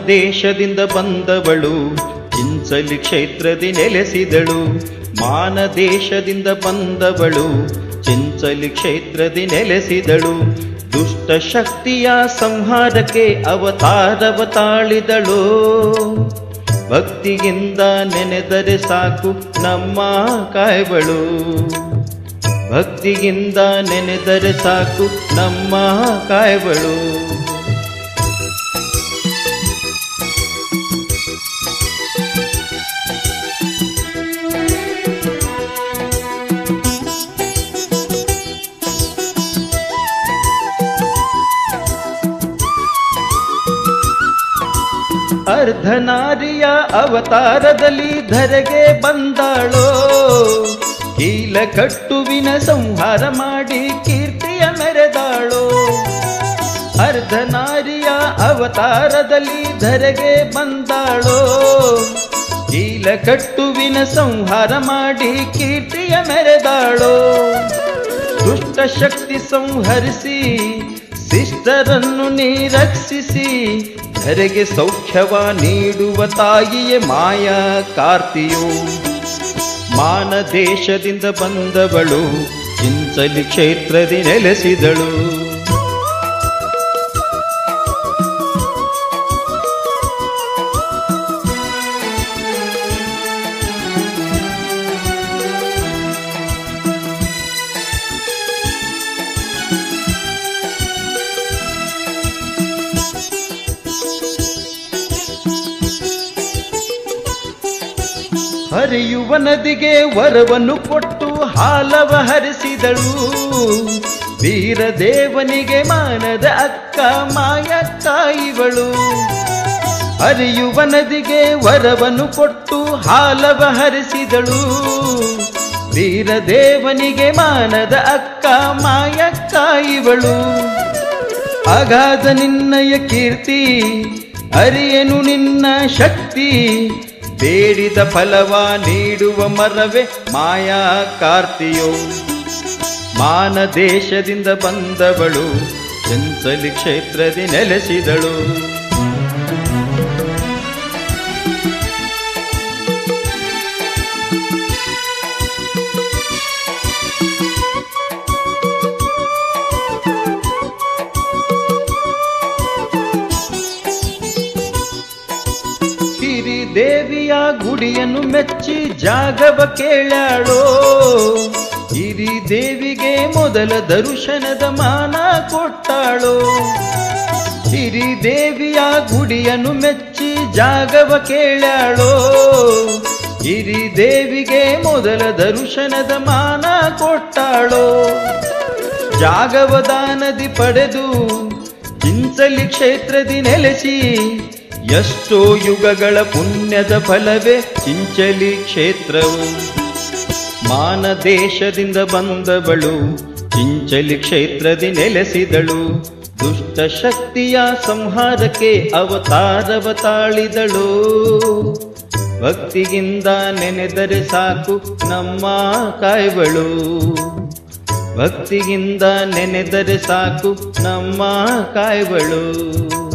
ಮಾನದೇಶದಿಂದ ಬಂದವಳು ಚಿಂಚಲಿ ಕ್ಷೇತ್ರದಿ ನೆಲೆಸಿದಳು ಮಾನದೇಶದಿಂದ ಬಂದವಳು ಚಿಂಚಲಿ ಕ್ಷೇತ್ರದಿ ನೆಲೆಸಿದಳು ದುಷ್ಟ ಶಕ್ತಿಯ ಸಂಹಾರಕ್ಕೆ ಅವತಾರವ ತಾಳಿದಳು ಭಕ್ತಿಯಿಂದ ನೆನೆದರೆ ಸಾಕು ನಮ್ಮ ಕಾಯ್ಬಳು ಭಕ್ತಿಯಿಂದ ನೆನೆದರೆ ಸಾಕು ನಮ್ಮ ಕಾಯ್ಬಳು ಅರ್ಧನಾರಿಯ ಅವತಾರದಲ್ಲಿ ಧರೆಗೆ ಬಂದಾಳೋ ಕೀಲ ಕಟ್ಟುವಿನ ಸಂಹಾರ ಮಾಡಿ ಕೀರ್ತಿಯ ಮೆರೆದಾಳೋ ಅರ್ಧನಾರಿಯ ಅವತಾರದಲ್ಲಿ ಧರೆಗೆ ಬಂದಾಳೋ ಕೀಲ ಕಟ್ಟುವಿನ ಸಂಹಾರ ಮಾಡಿ ಕೀರ್ತಿಯ ಮೆರೆದಾಳೋ ದುಷ್ಟ ಶಕ್ತಿ ಸಂಹರಿಸಿ ಶಿಷ್ಟರನ್ನು ನೀರಕ್ಷಿಸಿ ಧರೆಗೆ ಸೌಖ್ಯವ ನೀಡುವ ತಾಯಿಯೇ ಮಾಯಾ ಕಾರ್ತಿಯು ಮಾನ ದೇಶದಿಂದ ಬಂದವಳು ಚಿಂಚಲಿ ಕ್ಷೇತ್ರದಿ ನೆಲೆಸಿದಳು ಹರಿಯುವ ನದಿಗೆ ವರವನ್ನು ಕೊಟ್ಟು ಹಾಲವ ಹರಿಸಿದಳು ವೀರದೇವನಿಗೆ ಮಾನದ ಅಕ್ಕ ಮಾಯಕ್ಕ ಇವಳು ಹರಿಯುವ ನದಿಗೆ ವರವನ್ನು ಕೊಟ್ಟು ಹಾಲವ ಹರಿಸಿದಳು ವೀರದೇವನಿಗೆ ಮಾನದ ಅಕ್ಕ ಮಾಯಕ್ಕ ಇವಳು ಅಗಾಧ ನಿನ್ನಯ ಕೀರ್ತಿ ಅರಿಯನು ನಿನ್ನ ಶಕ್ತಿ ಬೇಡಿದ ಫಲವ ನೀಡುವ ಮರವೇ ಮಾಯಾ ಕಾರ್ತಿಯೋ ಮಾನ ದೇಶದಿಂದ ಬಂದವಳು ಚಂಚಲಿ ಕ್ಷೇತ್ರದಿ ನೆಲೆಸಿದಳು ಸಿರಿ ದೇವಿಯ ಗುಡಿಯನ್ನು ಮೆಚ್ಚಿ ಜಾಗವ ಕೇಳಾಳೋ ಹಿರಿ ದೇವಿಗೆ ಮೊದಲ ದರ್ಶನದ ಮಾನ ಕೊಟ್ಟಾಳೋ ಸಿರಿ ದೇವಿಯ ಗುಡಿಯನ್ನು ಮೆಚ್ಚಿ ಜಾಗವ ಕೇಳಾಳೋ ಹಿರಿ ದೇವಿಗೆ ಮೊದಲ ದರ್ಶನದ ಮಾನ ಕೊಟ್ಟಾಳೋ ಜಾಗವ ದಾನದಿ ಪಡೆದು ಚಿಂಚಲಿ ಕ್ಷೇತ್ರದಿ ನೆಲೆಸಿ ಎಷ್ಟೋ ಯುಗಗಳ ಪುಣ್ಯದ ಫಲವೇ ಚಿಂಚಲಿ ಕ್ಷೇತ್ರವು ಮಾನ ದೇಶದಿಂದ ಬಂದವಳು ಚಿಂಚಲಿ ಕ್ಷೇತ್ರದಿ ನೆಲೆಸಿದಳು ದುಷ್ಟ ಶಕ್ತಿಯ ಸಂಹಾರಕ್ಕೆ ಅವತಾರವ ತಾಳಿದಳು ಭಕ್ತಿಯಿಂದ ನೆನೆದರೆ ಸಾಕು ನಮ್ಮ ಕಾಯ್ಬಳು ಭಕ್ತಿಯಿಂದ ನೆನೆದರೆ ಸಾಕು ನಮ್ಮ ಕಾಯ್ಬಳು